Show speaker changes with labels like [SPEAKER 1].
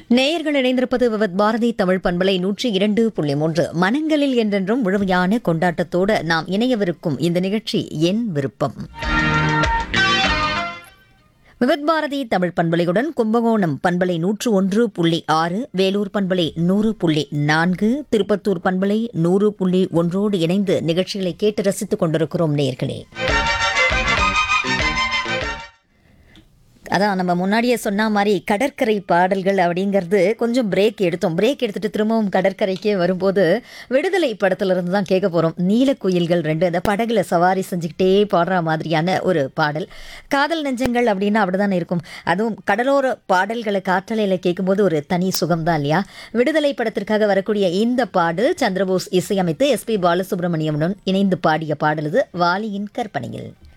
[SPEAKER 1] நேயர்கள் இணைந்திருப்பது விவத் பாரதி தமிழ் பண்பலை நூற்றி இரண்டு புள்ளி மூன்று மனங்களில் என்றென்றும் முழுமையான கொண்டாட்டத்தோடு நாம் இணையவிருக்கும் இந்த நிகழ்ச்சி என் விருப்பம் விவத் பாரதி தமிழ் பண்பலையுடன் கும்பகோணம் பண்பலை நூற்று ஒன்று புள்ளி ஆறு வேலூர் பண்பலை நூறு புள்ளி நான்கு திருப்பத்தூர் பண்பலை நூறு புள்ளி ஒன்றோடு இணைந்து நிகழ்ச்சிகளை கேட்டு ரசித்துக் கொண்டிருக்கிறோம் நேயர்களே அதான் நம்ம முன்னாடியே சொன்ன மாதிரி கடற்கரை பாடல்கள் அப்படிங்கிறது கொஞ்சம் பிரேக் எடுத்தோம் பிரேக் எடுத்துட்டு திரும்பவும் கடற்கரைக்கே வரும்போது விடுதலை படத்துல இருந்து தான் கேட்க போறோம் நீலக்குயில்கள் ரெண்டு அந்த படகுல சவாரி செஞ்சுக்கிட்டே பாடுற மாதிரியான ஒரு பாடல் காதல் நெஞ்சங்கள் அப்படின்னா அப்படிதான் இருக்கும் அதுவும் கடலோர பாடல்களை காற்றலையில கேட்கும்போது ஒரு தனி சுகம் தான் இல்லையா விடுதலை படத்திற்காக வரக்கூடிய இந்த பாடல் சந்திரபோஸ் இசையமைத்து எஸ்பி பாலசுப்ரமணியமுடன் இணைந்து பாடிய பாடல் இது வாலியின் கற்பனையில்